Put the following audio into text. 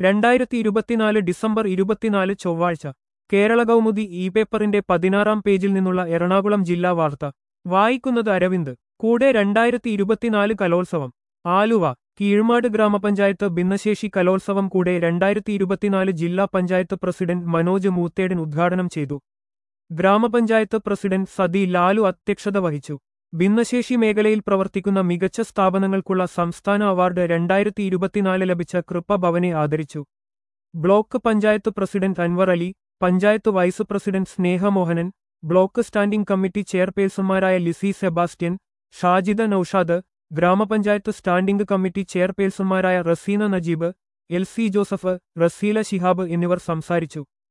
രണ്ടായിരത്തി ഇരുപത്തിനാല് ഡിസംബർ ഇരുപത്തിനാല് ചൊവ്വാഴ്ച കേരള കൗമുദി ഇ പേപ്പറിന്റെ പതിനാറാം പേജിൽ നിന്നുള്ള എറണാകുളം ജില്ലാ വാർത്ത വായിക്കുന്നത് അരവിന്ദ് കൂടെ രണ്ടായിരത്തി ഇരുപത്തിനാല് കലോത്സവം ആലുവ കീഴ്മാട് ഗ്രാമപഞ്ചായത്ത് ഭിന്നശേഷി കലോത്സവം കൂടെ രണ്ടായിരത്തി ഇരുപത്തിനാല് ജില്ലാ പഞ്ചായത്ത് പ്രസിഡന്റ് മനോജ് മൂത്തേടൻ ഉദ്ഘാടനം ചെയ്തു ഗ്രാമപഞ്ചായത്ത് പ്രസിഡന്റ് സതി ലാലു അധ്യക്ഷത വഹിച്ചു ഭിന്നശേഷി മേഖലയിൽ പ്രവർത്തിക്കുന്ന മികച്ച സ്ഥാപനങ്ങൾക്കുള്ള സംസ്ഥാന അവാർഡ് രണ്ടായിരത്തി ഇരുപത്തിനാല് ലഭിച്ച കൃപ ഭവനെ ആദരിച്ചു block panchayat president Anwar Ali panchayat vice president Snehamohanan block standing committee ചെയർപേഴ്സൺമാരായ ലിസി സെബാസ്റ്റ്യൻ ഷാജിദ നൌഷാദ് ഗ്രാമപഞ്ചായത്ത് സ്റ്റാൻഡിംഗ് കമ്മിറ്റി ചെയർപേഴ്സൺമാരായ റസീന നജീബ് എൽ സി ജോസഫ് റസീല ശിഹാബ് എന്നിവർ സംസാരിച്ചു